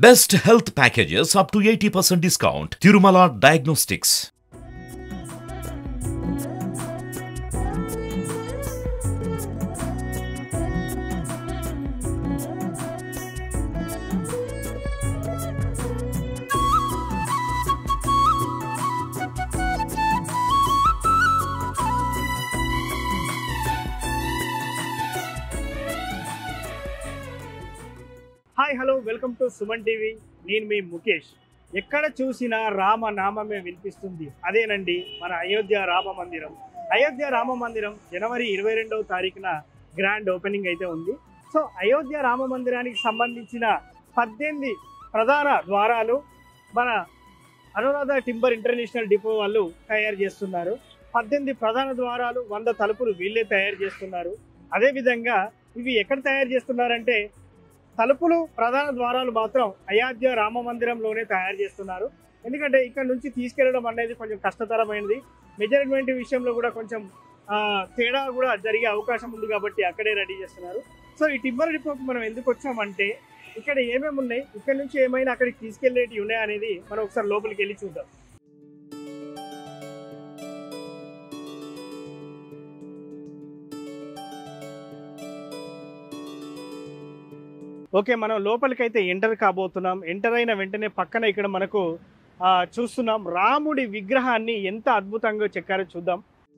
Best health packages up to 80% discount. Tirumala Diagnostics. Hi hello welcome to Suman TV నేను మీ ముఖేష్ ఎక్కడ చూసినా రామ నామమే వినిపిస్తుంది అదేనండి మన అయోధ్య రామ మందిరం అయోధ్య రామ మందిరం జనవరి ఇరవై రెండవ తారీఖున గ్రాండ్ ఓపెనింగ్ అయితే ఉంది సో అయోధ్య రామ మందిరానికి సంబంధించిన పద్దెనిమిది ప్రధాన ద్వారాలు మన అనురాధ టింబర్ ఇంటర్నేషనల్ డిపో వాళ్ళు తయారు చేస్తున్నారు పద్దెనిమిది ప్రధాన ద్వారాలు వంద తలుపులు వీళ్ళే తయారు చేస్తున్నారు అదేవిధంగా ఇవి ఎక్కడ తయారు చేస్తున్నారంటే తలుపులు ప్రధాన ద్వారాలు మాత్రం అయోధ్య రామ మందిరంలోనే తయారు చేస్తున్నారు ఎందుకంటే ఇక్కడ నుంచి తీసుకెళ్లడం అనేది కొంచెం కష్టతరమైనది మెజర్మెంట్ విషయంలో కూడా కొంచెం ఆ, తేడా కూడా జరిగే అవకాశం ఉంది కాబట్టి అక్కడే రెడీ చేస్తున్నారు సో ఈ టింబర్ డిపోకి మనం ఎందుకు వచ్చామంటే ఇక్కడ ఏమేమి ఉన్నాయి ఇక్కడ నుంచి ఏమైనా అక్కడికి తీసుకెళ్లేటివి ఉన్నాయా అనేది మనం ఒకసారి లోపలికి వెళ్ళి చూద్దాం ఓకే మనం లోపలికైతే ఎంటర్ కాబోతున్నాం ఎంటర్ అయిన వెంటనే పక్కన ఇక్కడ మనకు ఆ, చూస్తున్నాం రాముడి విగ్రహాన్ని ఎంత అద్భుతంగా చెక్కారో చూద్దాం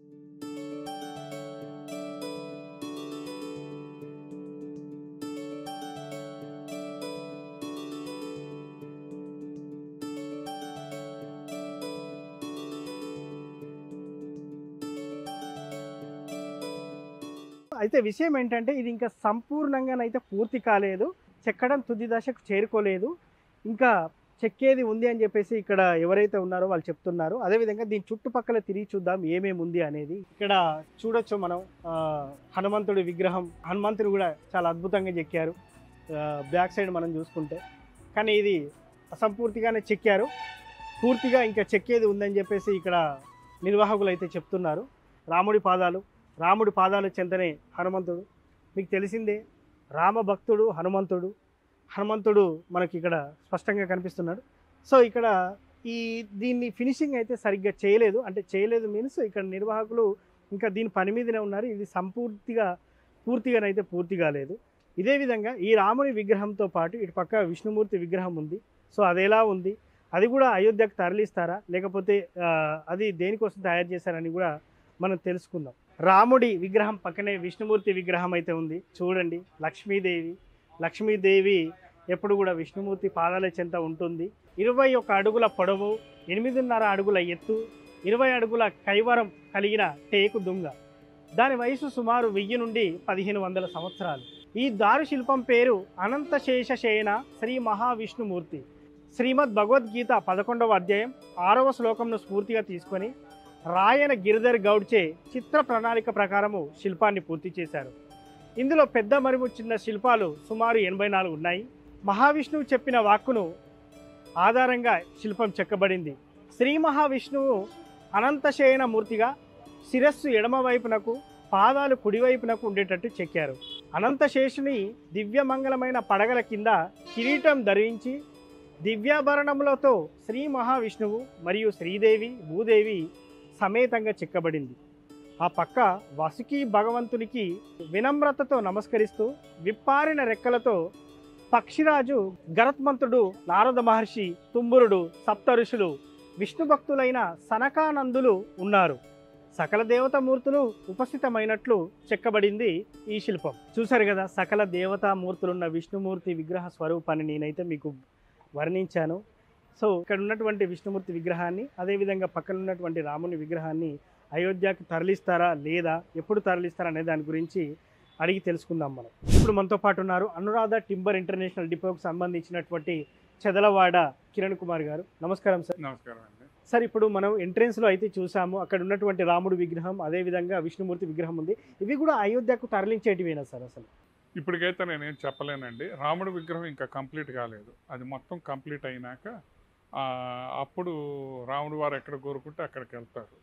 అయితే విషయం ఏంటంటే ఇది ఇంకా సంపూర్ణంగానైతే పూర్తి కాలేదు చెక్కడం తుది దశకు చేరుకోలేదు ఇంకా చెక్కేది ఉంది అని చెప్పేసి ఇక్కడ ఎవరైతే ఉన్నారో వాళ్ళు చెప్తున్నారు అదేవిధంగా దీని చుట్టుపక్కల తిరిగి చూద్దాం ఏమేమి ఉంది అనేది ఇక్కడ చూడొచ్చు మనం ఆ, హనుమంతుడి విగ్రహం హనుమంతుడు కూడా చాలా అద్భుతంగా చెక్కారు ఆ, బ్యాక్ సైడ్ మనం చూసుకుంటే కానీ ఇది అసంపూర్తిగానే చెక్కారు పూర్తిగా ఇంకా చెక్కేది ఉందని చెప్పేసి ఇక్కడ నిర్వాహకులు అయితే చెప్తున్నారు రాముడి పాదాలు రాముడి పాదాల చెంతనే హనుమంతుడు మీకు తెలిసిందే రామ భక్తుడు హనుమంతుడు హనుమంతుడు మనకి ఇక్కడ స్పష్టంగా కనిపిస్తున్నాడు సో ఇక్కడ ఈ దీన్ని ఫినిషింగ్ అయితే సరిగ్గా చేయలేదు అంటే చేయలేదు మీన్స్ ఇక్కడ నిర్వాహకులు ఇంకా దీని పని మీదనే ఉన్నారు ఇది సంపూర్తిగా పూర్తిగానైతే పూర్తి కాలేదు ఇదే విధంగా ఈ రాముని విగ్రహంతో పాటు ఇటు పక్క విష్ణుమూర్తి విగ్రహం ఉంది సో అది ఎలా ఉంది అది కూడా అయోధ్యకు తరలిస్తారా లేకపోతే ఆ, అది దేనికోసం తయారు చేశారని కూడా మనం తెలుసుకుందాం రాముడి విగ్రహం పక్కనే విష్ణుమూర్తి విగ్రహం అయితే ఉంది చూడండి లక్ష్మీదేవి లక్ష్మీదేవి ఎప్పుడు కూడా విష్ణుమూర్తి పాదాల చెంత ఉంటుంది ఇరవై ఒక్క అడుగుల పొడవు ఎనిమిదిన్నర అడుగుల ఎత్తు ఇరవై అడుగుల కైవరం కలిగిన టేకు దుంగ దాని వయసు సుమారు వెయ్యి నుండి పదిహేను వందల సంవత్సరాలు ఈ దారు శిల్పం పేరు అనంతశేష శయన శ్రీ మహావిష్ణుమూర్తి శ్రీమద్ భగవద్గీత పదకొండవ అధ్యాయం ఆరవ శ్లోకంను స్ఫూర్తిగా తీసుకొని రాయన గిరిధర్ గౌడ్చే చిత్ర ప్రణాళిక ప్రకారము శిల్పాన్ని పూర్తి చేశారు ఇందులో పెద్ద మరియు చిన్న శిల్పాలు సుమారు ఎనభై నాలుగు ఉన్నాయి మహావిష్ణువు చెప్పిన వాక్కును ఆధారంగా శిల్పం చెక్కబడింది శ్రీ మహావిష్ణువు అనంతశయన మూర్తిగా శిరస్సు ఎడమ వైపునకు పాదాలు కుడివైపునకు ఉండేటట్టు చెక్కారు అనంతశేషుని దివ్యమంగళమైన పడగల కింద కిరీటం ధరించి దివ్యాభరణములతో శ్రీ మహావిష్ణువు మరియు శ్రీదేవి భూదేవి సమేతంగా చెక్కబడింది ఆ పక్క వసుకి భగవంతునికి వినమ్రతతో నమస్కరిస్తూ విప్పారిన రెక్కలతో పక్షిరాజు గరత్మంతుడు నారద మహర్షి తుంబురుడు సప్త ఋషులు విష్ణు భక్తులైన సనకానందులు ఉన్నారు సకల దేవతామూర్తులు ఉపస్థితమైనట్లు చెక్కబడింది ఈ శిల్పం చూశారు కదా సకల దేవతామూర్తులున్న విష్ణుమూర్తి విగ్రహ స్వరూపాన్ని నేనైతే మీకు వర్ణించాను సో ఇక్కడ ఉన్నటువంటి విష్ణుమూర్తి విగ్రహాన్ని అదేవిధంగా పక్కన ఉన్నటువంటి రాముని విగ్రహాన్ని అయోధ్యకి తరలిస్తారా లేదా ఎప్పుడు తరలిస్తారా అనే దాని గురించి అడిగి తెలుసుకుందాం మనం ఇప్పుడు మనతో పాటు ఉన్నారు అనురాధ టింబర్ ఇంటర్నేషనల్ డిపోకి సంబంధించినటువంటి చెదలవాడ కిరణ్ కుమార్ గారు నమస్కారం సార్ నమస్కారం అండి సార్ ఇప్పుడు మనం ఎంట్రెన్స్ లో అయితే చూసాము అక్కడ ఉన్నటువంటి రాముడు విగ్రహం అదే విధంగా విష్ణుమూర్తి విగ్రహం ఉంది ఇవి కూడా అయోధ్యకు తరలించేటివేనా సార్ అసలు ఇప్పటికైతే నేనేం చెప్పలేనండి రాముడి విగ్రహం ఇంకా కంప్లీట్ కాలేదు అది మొత్తం కంప్లీట్ అయినాక ఆ, అప్పుడు రాముడు వారు ఎక్కడ కోరుకుంటే అక్కడికి వెళ్తారు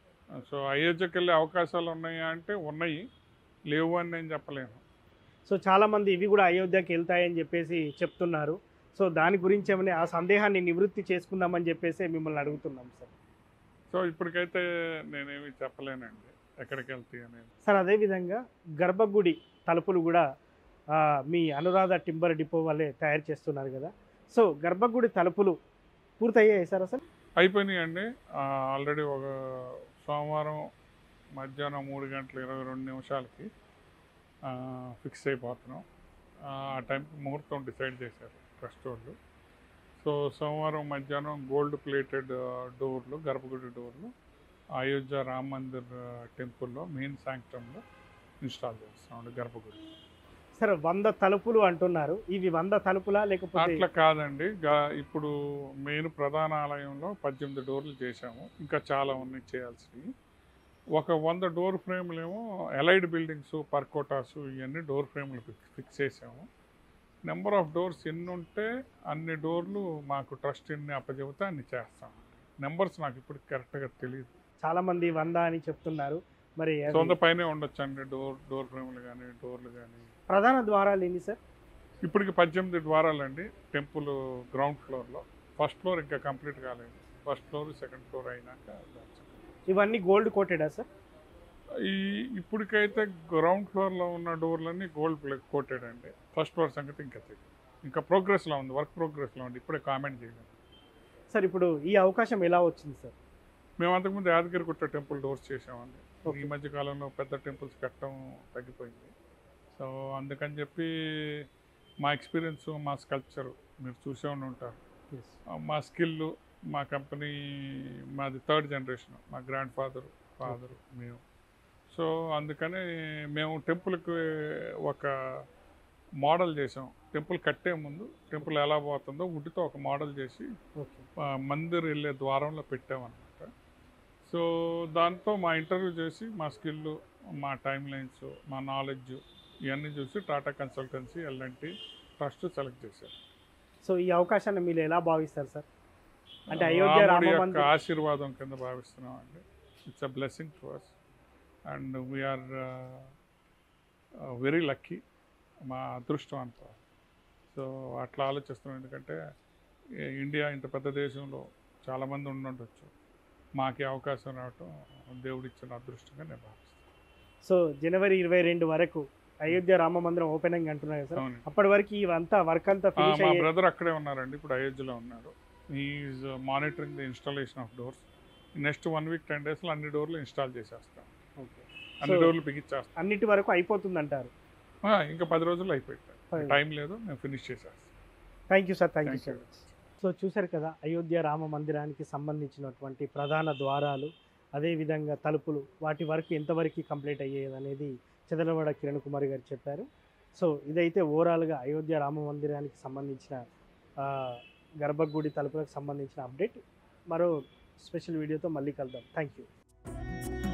సో అయోధ్యకి వెళ్ళే అవకాశాలు ఉన్నాయా అంటే ఉన్నాయి లేవు అని నేను చెప్పలేను సో చాలా మంది ఇవి కూడా అయోధ్యకి వెళ్తాయని చెప్పేసి చెప్తున్నారు సో దాని గురించి ఏమైనా ఆ సందేహాన్ని నివృత్తి చేసుకుందామని చెప్పేసి మిమ్మల్ని అడుగుతున్నాం సార్ సో ఇప్పటికైతే నేనేమి చెప్పలేనండి ఎక్కడికి వెళ్తాయి అనేది సార్ అదేవిధంగా గర్భగుడి తలుపులు కూడా ఆ, మీ అనురాధ టింబర్ డిపో వాళ్ళే తయారు చేస్తున్నారు కదా సో గర్భగుడి తలుపులు పూర్తయ్యాయి సార్ అసలు అయిపోయినాయండి ఆల్రెడీ ఒక సోమవారం మధ్యాహ్నం మూడు గంటల ఇరవై రెండు నిమిషాలకి ఫిక్స్ అయిపోతున్నాం ఆ టైంకి ముహూర్తం డిసైడ్ చేశారు ట్రస్ట్ వాళ్ళు సో సోమవారం మధ్యాహ్నం గోల్డ్ ప్లేటెడ్ డోర్లు గర్భగుడి డోర్లు అయోధ్య రామ్ మందిర్ టెంపుల్లో మెయిన్ శాంక్టంలో ఇన్స్టాల్ చేస్తామండి గర్భగుడి సార్ వంద తలుపులు అంటున్నారు ఇవి వంద తలుపులా లేకపోతే అట్లా కాదండి గా- ఇప్పుడు మెయిన్ ప్రధాన ఆలయంలో పద్దెనిమిది డోర్లు చేశాము ఇంకా చాలా ఉన్నాయి చేయాల్సినవి ఒక వంద డోర్ ఫ్రేమ్లు ఏమో ఎలైడ్ బిల్డింగ్స్ పర్కోటాస్ ఇవన్నీ డోర్ ఫ్రేమ్లు ఫిక్స్ ఫిక్స్ చేసాము నెంబర్ ఆఫ్ డోర్స్ ఎన్ని ఉంటే అన్ని డోర్లు మాకు ట్రస్ట్ ఎన్ని అప్పచెబితే అన్ని చేస్తాం నెంబర్స్ నాకు ఇప్పుడు కరెక్ట్గా తెలియదు చాలా మంది వంద అని చెప్తున్నారు మరి అవి సొంత పైనే ఉండొచ్చు అండి డోర్ డోర్ ఫ్రేమ్లు కానీ డోర్లు కానీ ప్రధాన ద్వారాలు ఏంటి సార్ ఇప్పటికి పద్దెనిమిది ద్వారాలండి టెంపుల్ గ్రౌండ్ ఫ్లోర్లో ఫస్ట్ ఫ్లోర్ ఇంకా కంప్లీట్ కాలేదు ఫస్ట్ ఫ్లోర్ సెకండ్ ఫ్లోర్ అయినాక that's it. ఇవన్నీ గోల్డ్ కోటెడా సార్ ఈ ఇప్పటికైతే గ్రౌండ్ ఫ్లోర్లో ఉన్న డోర్లన్నీ గోల్డ్ ప్లే కోటెడ్ అండి ఫస్ట్ ఫ్లోర్ సంగతి ఇంకా తెలియదు ఇంకా ప్రోగ్రెస్లో ఉంది వర్క్ ప్రోగ్రెస్లో ఉంది ఇప్పుడే కామెంట్ చేయలేదు సార్ ఇప్పుడు ఈ అవకాశం ఎలా వచ్చింది సార్ మేము అంతకుముందు యాదగిరి గుట్ట టెంపుల్ డోర్స్ చేసామండి Okay. ఈ మధ్య కాలంలో పెద్ద టెంపుల్స్ కట్టడం తగ్గిపోయింది సో అందుకని చెప్పి మా ఎక్స్పీరియన్స్ మా స్కల్ప్చర్ మీరు చూసే ఉండి ఉంటారు మా స్కిల్ మా కంపెనీ మాది థర్డ్ జనరేషన్ మా గ్రాండ్ ఫాదర్ ఫాదర్ మేము సో అందుకని మేము టెంపుల్కి ఒక మోడల్ చేసాం టెంపుల్ కట్టే ముందు టెంపుల్ ఎలా పోతుందో వుడ్తో ఒక మోడల్ చేసి ఓకే ఆ, మందిర్ వెళ్ళే ద్వారంలో పెట్టామన్నమాట సో దాంతో మా ఇంటర్వ్యూ చేసి మా స్కిల్ మా టైం లైన్స్ మా నాలెడ్జ్ ఇవన్నీ చూసి Tata consultancy L N T trust select చేశారు సో ఈ అవకాశాన్ని మీరు ఎలా భావిస్తారు సార్ అంటే అయోధ్య రాముడి రామ యొక్క మందిర్ ఆశీర్వాదం కింద భావిస్తున్నాం అండి it's a blessing to us and we are very lucky మా అదృష్టం అంత సో అట్లా ఆలోచిస్తున్నాం ఎందుకంటే ఈ ఇండియా ఇంత పెద్ద దేశంలో చాలామంది ఉండుండొచ్చు మాకు ఈ అవకాశం రావటం దేవుడిచ్చిన అదృష్టంగా నేను భావిస్తాను సో జనవరి ఇరవై రెండు వరకు అయోధ్య రామ మందిరం ఓపెనింగ్ అంటున్నారు కదా సార్ అవునండి. అప్పటి వరకు ఇవంతా వర్క్ అంతా ఆ, ఫినిష్ మా అయ్యే బ్రదర్ అక్కడే ఉన్నారండి ఇప్పుడు అయోధ్యలో ఉన్నారు is monitoring the installation of doors next one week ten డేస్లో అన్ని డోర్లు ఇన్స్టాల్ చేసేస్తాం అన్ని So- డోర్లు బిగించేస్తాం అన్నిటి వరకు అయిపోతుంది అంటారు ఆ, ఇంకా పది రోజుల్లో అయిపోయింది Fine. టైం లేదు మేము ఫినిష్ చేసేస్తాం thank you sir thank you Thank so you. Much so చూశారు కదా అయోధ్య రామ మందిరానికి సంబంధించినటువంటి ప్రధాన ద్వారాలు అదేవిధంగా తలుపులు వాటి వరకు ఎంతవరకు కంప్లీట్ అయ్యేది అనేది చదలవాడ కిరణ్ కుమార్ గారు చెప్పారు సో ఇదైతే ఓవరాల్గా అయోధ్య రామ మందిరానికి సంబంధించిన ఆ, గర్భగుడి తలుపులకు సంబంధించిన అప్డేట్ మరో స్పెషల్ వీడియోతో మళ్ళీ కలుద్దాం థ్యాంక్ యూ